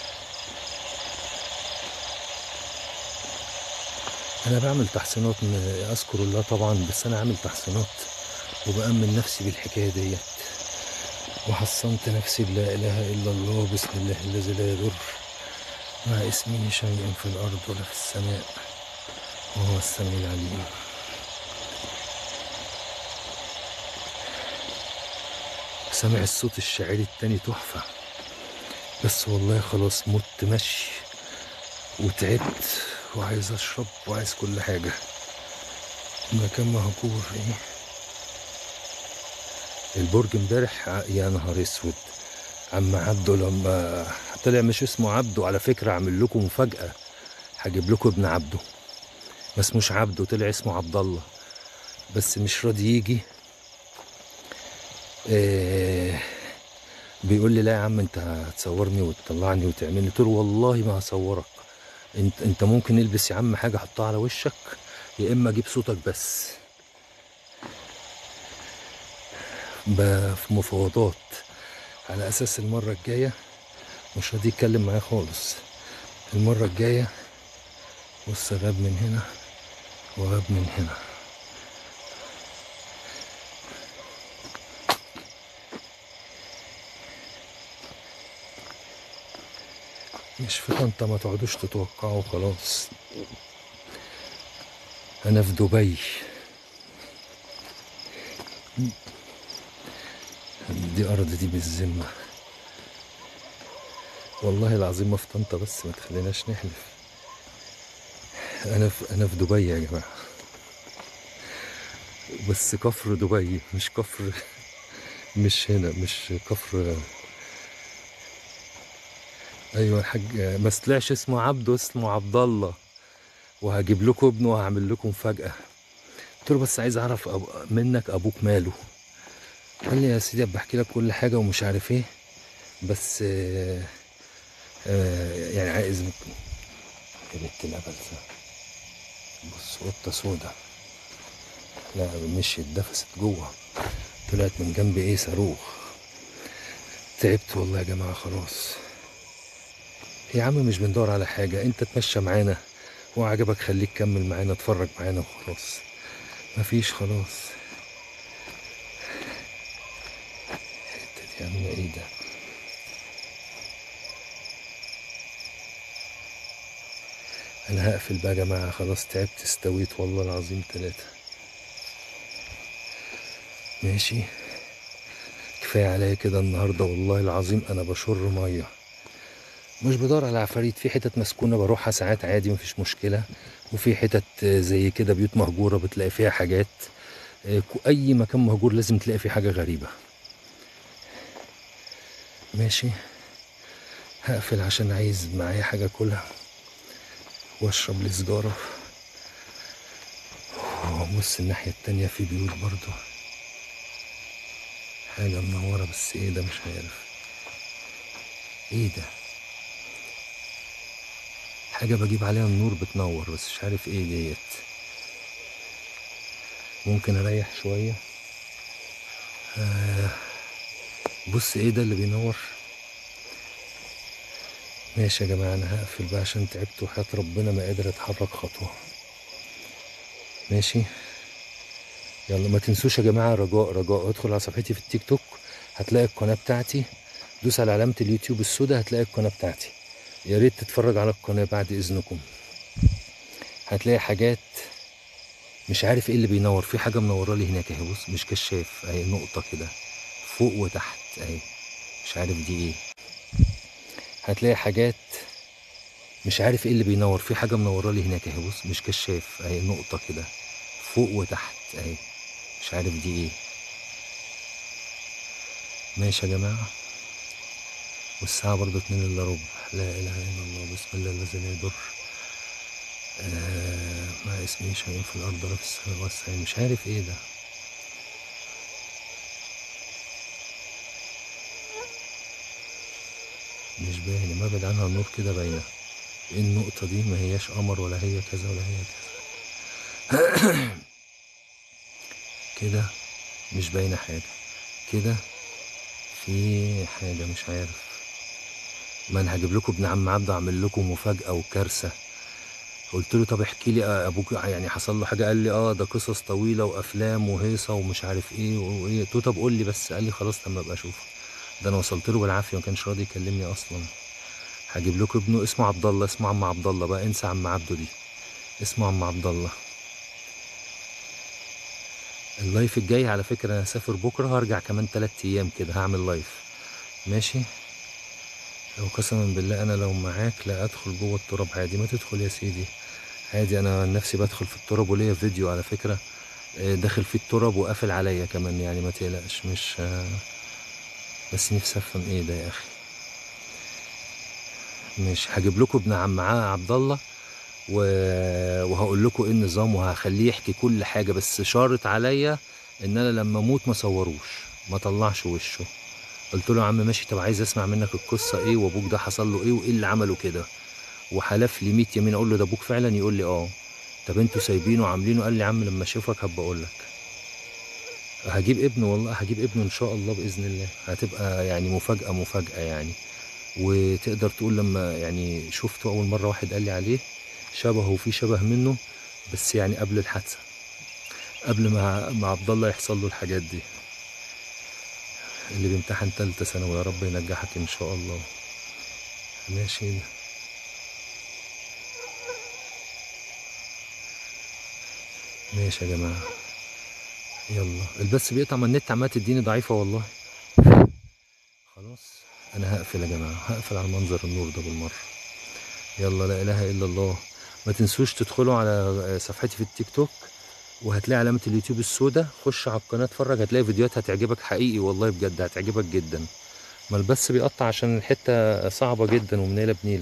أنا بعمل تحسينات م- أذكر الله طبعا بس أنا عامل تحسينات وبأمن نفسي بالحكاية ديت وحصنت نفسي بلا إله إلا الله بسم الله الذي لا يضر مع اسمه شيء في الأرض ولا في السماء وهو السميع العليم سامع الصوت الشاعري التاني تحفة بس والله خلاص مت مشي وتعبت وعايز اشرب وعايز كل حاجة المكان مهجور ايه البرج امبارح ع- يا نهار اسود عم عبده لما طلع مش اسمه عبده على فكرة عامل لكم مفاجأة هجيب لكم ابن عبده ما اسموش عبده طلع اسمه عبد الله بس مش راضي يجي آه بيقول لي لا يا عم انت هتصورني وتطلعني وتعملني قلت له والله ما هصورك انت انت ممكن البس يا عم حاجه احطها على وشك يا اما اجيب صوتك بس ب- في مفاوضات على اساس المره الجايه مش راضي يتكلم معايا خالص المره الجايه بص غاب من هنا وغاب من هنا مش في طنطا ما تقعدوش تتوقعوا خلاص انا في دبي دي ارض دي بالذمه والله العظيم ما في طنطا بس ما تخليناش نحلف انا في انا في دبي يا جماعه بس كفر دبي مش كفر مش هنا مش كفر ايوه الحاج ما طلعش اسمه عبده اسمه عبد الله وهجيب لكم ابنه وهعمل لكم فجأة قلت له بس عايز اعرف أب... منك ابوك ماله قال لي يا سيدي بحكي لك كل حاجة ومش عارف ايه بس آه آه يعني عايز يا بنت الهبل ده. بص قطة سودا لا مشيت دفست جوه طلعت من جنب ايه صاروخ تعبت والله يا جماعة خلاص يا عم مش بندور على حاجة انت تمشى معانا وعجبك خليك كمل معانا اتفرج معانا وخلاص مفيش خلاص الحتة دي عاملة ايه ده انا هقفل بقى يا جماعة خلاص تعبت استويت والله العظيم ثلاثة ماشي كفاية عليا كده النهاردة والله العظيم انا بشر ميه مش بدور على عفاريت في حتت مسكونة بروحها ساعات عادي مفيش مشكلة وفي حتت زي كده بيوت مهجورة بتلاقي فيها حاجات أي مكان مهجور لازم تلاقي فيه حاجة غريبة ماشي هقفل عشان عايز معايا حاجة كلها واشرب لي سجارة بص الناحية التانية في بيوت برضو حاجة منورة بس ايه ده مش عارف ايه ده حاجة بجيب عليها النور بتنور بس مش عارف ايه ديت ممكن اريح شوية آه بص ايه ده اللي بينور ماشي يا جماعة انا هقفل بقى عشان تعبت وحياة ربنا ما قادر اتحرك خطوة ماشي يلا ما تنسوش يا جماعة رجاء رجاء ادخل على صفحتي في التيك توك هتلاقي القناة بتاعتي دوس على علامة اليوتيوب السوداء هتلاقي القناة بتاعتي يا ريت تتفرج على القناة بعد إذنكم هتلاقي حاجات مش عارف ايه اللي بينور في حاجة منورة لي هناك اهي بص مش كشاف اهي نقطة كده فوق وتحت اهي مش عارف دي ايه هتلاقي حاجات مش عارف ايه اللي بينور في حاجة منورة لي هناك اهي بص مش كشاف اهي نقطة كده فوق وتحت اهي مش عارف دي ايه ماشي يا جماعة والساعة برضو اتنين الا ربع لا اله الا الله بسم الله الذي لا يضر آه ما اسمي شيء في الارض ولا في السماء والسماء مش عارف ايه ده مش باينة ما بعد عنها النور كده باينة النقطة دي ما هياش قمر ولا هي كذا ولا هي كذا كده مش باينة حاجة كده في حاجة مش عارف ما انا هجيب لكم ابن عم عبده اعمل لكم مفاجأة وكارثة قلت له طب احكي لي آه، ابوك يعني حصل له حاجة قال لي اه ده قصص طويلة وافلام وهيصة ومش عارف ايه وايه قلت له طب قول لي بس قال لي خلاص لما ابقى اشوفه ده انا وصلت له بالعافية ما كانش راضي يكلمني اصلا هجيب لكم ابنه اسمه عبد الله اسمه عم عبد الله بقى انسى عم عبده دي اسمه عم عبد الله اللايف الجاي على فكرة انا هسافر بكرة هرجع كمان تلات ايام كده هعمل لايف ماشي وقسما بالله انا لو معاك لا ادخل جوه التراب عادي ما تدخل يا سيدي عادي انا عن نفسي بدخل في التراب وليا فيديو على فكرة آه، داخل فيه التراب وقافل عليا كمان يعني ما تقلقش مش آه، بس نفسي افهم ايه ده يا اخي مش هجيب لكم ابن عم معاه عبد الله و... وهقول لكم ايه النظام وهخليه يحكي كل حاجه بس شارط عليا ان انا لما اموت ما صوروش ما طلعش وشه قلت له يا عم ماشي طب عايز اسمع منك القصه ايه وابوك ده حصل له ايه وايه اللي عمله كده وحلف لي 100 يمين اقول له ده ابوك فعلا يقول لي اه طب انتوا سايبينه وعاملينه قال لي يا عم لما اشوفك هبقى اقول لك هجيب ابنه والله هجيب ابنه ان شاء الله باذن الله هتبقى يعني مفاجاه مفاجاه يعني وتقدر تقول لما يعني شفته اول مره واحد قال لي عليه شبهه وفي شبه منه بس يعني قبل الحادثه قبل ما ما عبد الله يحصل له الحاجات دي اللي بيمتحن تالتة ثانوي يا رب ينجحك ان شاء الله ماشي ماشي يا جماعه يلا البث بيقطع ما النت عمال تديني ضعيفه والله خلاص انا هقفل يا جماعه هقفل على منظر النور ده بالمره يلا لا اله الا الله ما تنسوش تدخلوا على صفحتي في التيك توك وهتلاقي علامه اليوتيوب السوداء خش على القناه اتفرج هتلاقي فيديوهات هتعجبك حقيقي والله بجد هتعجبك جدا ما البث بيقطع عشان الحته صعبه جدا ومنيله بنيله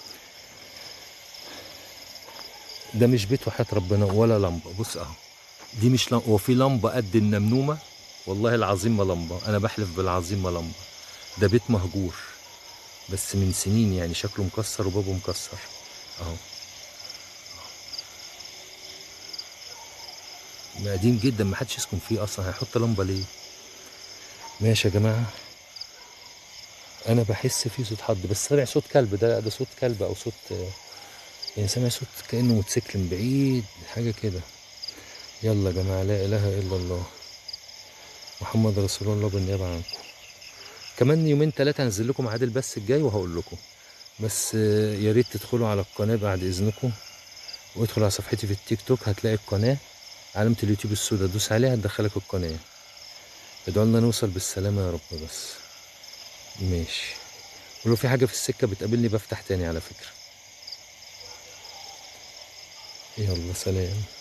ده مش بيت وحياة ربنا ولا لمبه بص اهو دي مش لمبه وفي لمبه قد النمنومه والله العظيم ما لمبه انا بحلف بالعظيم ما لمبه ده بيت مهجور بس من سنين يعني شكله مكسر وبابه مكسر اهو قديم جدا ما حدش يسكن فيه اصلا هيحط لمبه ليه ماشي يا جماعه انا بحس في صوت حد بس سامع صوت كلب ده ده صوت كلب او صوت يعني سامع صوت كانه موتوسيكل من بعيد حاجه كده يلا يا جماعه لا اله الا الله محمد رسول الله بالنيابه عنكم كمان يومين ثلاثه هنزل لكم ميعاد البث الجاي وهقول لكم بس آه، يا ريت تدخلوا على القناه بعد اذنكم وادخل على صفحتي في التيك توك هتلاقي القناه علامه اليوتيوب السوداء دوس عليها هتدخلك القناه ادعوا لنا نوصل بالسلامه يا رب بس ماشي ولو في حاجه في السكه بتقابلني بفتح تاني على فكره يلا سلام